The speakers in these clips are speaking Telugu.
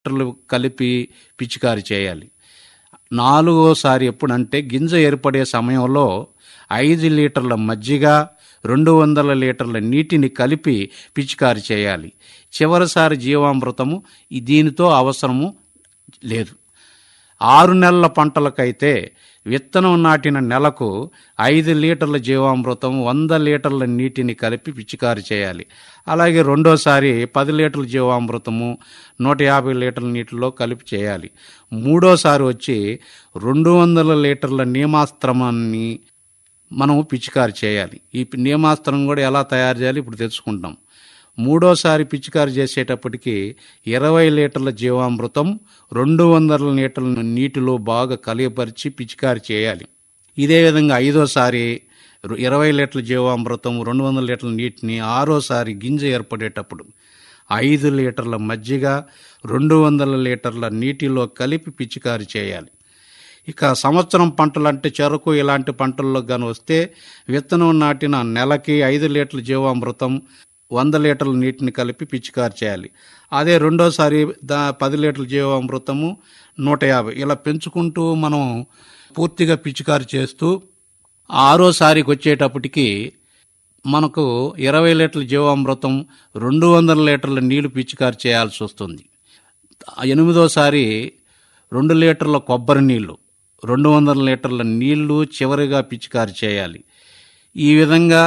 లీటర్లు కలిపి పిచికారి చేయాలి నాలుగోసారి ఎప్పుడంటే గింజ ఏర్పడే సమయంలో ఐదు లీటర్ల మజ్జిగ రెండు వందల లీటర్ల నీటిని కలిపి పిచికారి చేయాలి చివరిసారి జీవామృతము ఈ- దీనితో అవసరము లేదు ఆరు నెలల పంటలకైతే విత్తనం నాటిన నెలకు ఐదు లీటర్ల జీవామృతం వంద లీటర్ల నీటిని కలిపి పిచికారి చేయాలి అలాగే రెండోసారి పది లీటర్ల జీవామృతము నూట యాభై లీటర్ల నీటిలో కలిపి చేయాలి మూడోసారి వచ్చి రెండు వందల లీటర్ల నియమాస్త్రమాన్ని మనం పిచికారి చేయాలి ఈ పి- నియమాస్త్రం కూడా ఎలా తయారు చేయాలి ఇప్పుడు తెలుసుకుంటాం మూడోసారి పిచికారి చేసేటప్పటికి ఇరవై లీటర్ల జీవామృతం రెండు వందల లీటర్ల నీటిలో బాగా కలియపరిచి పిచికారి చేయాలి ఇదే విధంగా ఐదోసారి రు- ఇరవై లీటర్ల జీవామృతం రెండు వందల లీటర్ల నీటిని ఆరోసారి గింజ ఏర్పడేటప్పుడు ఐదు లీటర్ల మజ్జిగ రెండు వందల లీటర్ల నీటిలో కలిపి పిచికారి చేయాలి ఇక సంవత్సరం పంటలు అంటే చెరకు ఇలాంటి పంటల్లో గాని వస్తే విత్తనం నాటిన నెలకి ఐదు లీటర్ల జీవామృతం వంద లీటర్ల నీటిని కలిపి పిచికారి చేయాలి అదే రెండోసారి దా పది లీటర్ల జీవామృతము నూట యాభై ఇలా పెంచుకుంటూ మనం పూర్తిగా పిచికారి చేస్తూ ఆరోసారికి వచ్చేటప్పటికి మనకు ఇరవై లీటర్ల జీవామృతం రెండు వందల లీటర్ల నీళ్లు పిచికారి చేయాల్సి వస్తుంది ఎనిమిదోసారి రెండు లీటర్ల కొబ్బరి నీళ్లు రెండు వందల లీటర్ల నీళ్లు చివరిగా పిచికారి చేయాలి ఈ విధంగా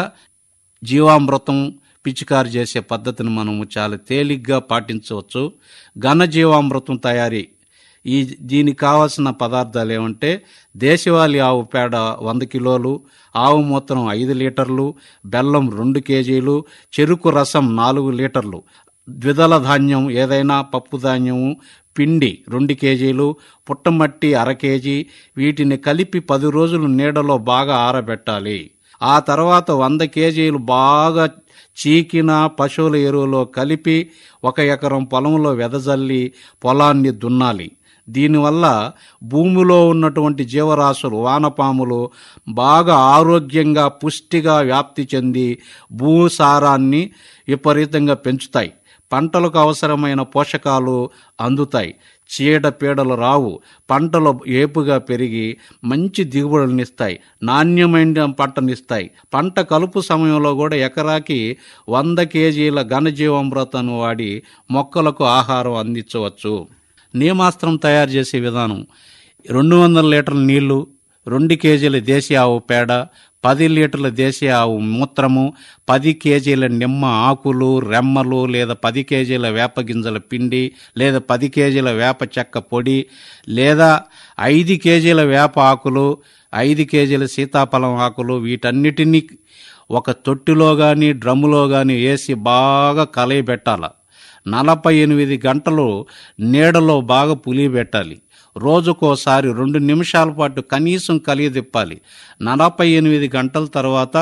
జీవామృతం పిచికారి చేసే పద్ధతిని మనము చాలా తేలిగ్గా పాటించవచ్చు ఘన జీవామృతం తయారీ ఈ దీనికి కావాల్సిన పదార్థాలు ఏమంటే దేశవాళీ ఆవు పేడ వంద కిలోలు ఆవు మూత్రం ఐదు లీటర్లు బెల్లం రెండు కేజీలు చెరుకు రసం నాలుగు లీటర్లు ద్విదళ ధాన్యం ఏదైనా పప్పు ధాన్యము పిండి రెండు కేజీలు పుట్టమట్టి అర కేజీ వీటిని కలిపి పది రోజులు నీడలో బాగా ఆరబెట్టాలి ఆ తర్వాత వంద కేజీలు బాగా చీకిన పశువుల ఎరువులో కలిపి ఒక ఎకరం పొలంలో వెదజల్లి పొలాన్ని దున్నాలి దీనివల్ల భూమిలో ఉన్నటువంటి జీవరాశులు వానపాములు బాగా ఆరోగ్యంగా పుష్టిగా వ్యాప్తి చెంది భూసారాన్ని విపరీతంగా పెంచుతాయి పంటలకు అవసరమైన పోషకాలు అందుతాయి చీడ పీడలు రావు పంటలు ఏపుగా పెరిగి మంచి దిగుబడులనిస్తాయి నాణ్యమైన పంటనిస్తాయి పంట కలుపు సమయంలో కూడా ఎకరాకి వంద కేజీల ఘనజీవామృతాన్ని వాడి మొక్కలకు ఆహారం అందించవచ్చు నియమాస్త్రం తయారు చేసే విధానం రెండు వందల లీటర్ల నీళ్లు రెండు కేజీల దేశీయ ఆవు పేడ పది లీటర్ల దేశీయ ఆవు మూత్రము పది కేజీల నిమ్మ ఆకులు రెమ్మలు లేదా పది కేజీల వేప గింజల పిండి లేదా పది కేజీల వేప చెక్క పొడి లేదా ఐదు కేజీల వేప ఆకులు ఐదు కేజీల సీతాఫలం ఆకులు వీటన్నిటినీ ఒక తొట్టిలో కానీ డ్రమ్ములో కానీ వేసి బాగా కలయబెట్టాల నలభై ఎనిమిది గంటలు నీడలో బాగా పులియబెట్టాలి రోజుకోసారి రెండు నిమిషాల పాటు కనీసం కలియదిప్పాలి నలభై ఎనిమిది గంటల తర్వాత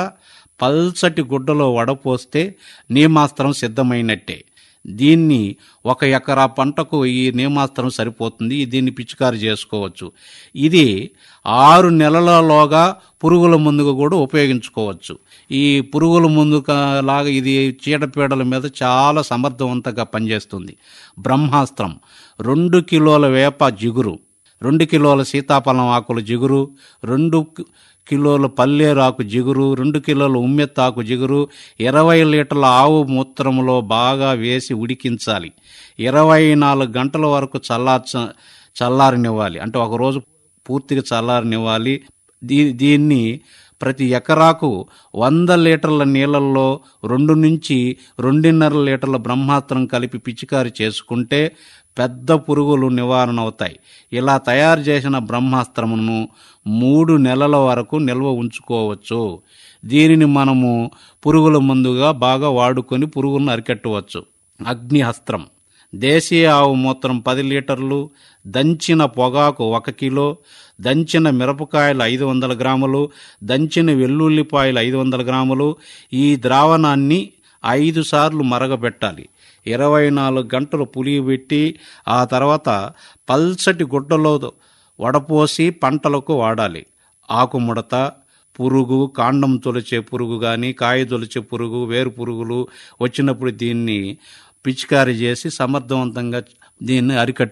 పల్చటి గుడ్డలో వడపోస్తే నియమాస్త్రం సిద్ధమైనట్టే దీన్ని ఒక ఎకరా పంటకు ఈ నియమాస్త్రం సరిపోతుంది దీన్ని పిచికారి చేసుకోవచ్చు ఇది ఆరు నెలలలోగా పురుగుల మందుగా కూడా ఉపయోగించుకోవచ్చు ఈ పురుగుల మందు లాగా ఇది చీడపీడల మీద చాలా సమర్థవంతంగా పనిచేస్తుంది బ్రహ్మాస్త్రం రెండు కిలోల వేప జిగురు రెండు కిలోల సీతాఫలం ఆకుల జిగురు రెండు కి- కిలోల పల్లేరాకు జిగురు రెండు కిలోల ఉమ్మెత్తాకు జిగురు ఇరవై లీటర్ల ఆవు మూత్రములో బాగా వేసి ఉడికించాలి ఇరవై నాలుగు గంటల వరకు చల్లార్చ చల్లారనివ్వాలి అంటే ఒక రోజు పూర్తిగా చల్లారనివ్వాలి దీ దీన్ని ప్రతి ఎకరాకు వంద లీటర్ల నీళ్ళల్లో రెండు నుంచి రెండున్నర లీటర్ల బ్రహ్మాస్త్రం కలిపి పిచికారి చేసుకుంటే పెద్ద పురుగులు నివారణ అవుతాయి ఇలా తయారు చేసిన బ్రహ్మాస్త్రమును మూడు నెలల వరకు నిల్వ ఉంచుకోవచ్చు దీనిని మనము పురుగుల మందుగా బాగా వాడుకొని పురుగులను అరికట్టవచ్చు అగ్నిహస్త్రం దేశీయ ఆవు మూత్రం పది లీటర్లు దంచిన పొగాకు ఒక కిలో దంచిన మిరపకాయలు ఐదు వందల గ్రాములు దంచిన వెల్లుల్లిపాయలు ఐదు వందల గ్రాములు ఈ ద్రావణాన్ని ఐదు సార్లు మరగబెట్టాలి ఇరవై నాలుగు గంటలు పులియబెట్టి ఆ తర్వాత పల్చటి గుడ్డలో వడపోసి పంటలకు వాడాలి ఆకుముడత పురుగు కాండం తొలిచే పురుగు కానీ కాయ తొలిచే పురుగు వేరు పురుగులు వచ్చినప్పుడు దీన్ని పిచికారి చేసి సమర్థవంతంగా దీన్ని అరికట్టే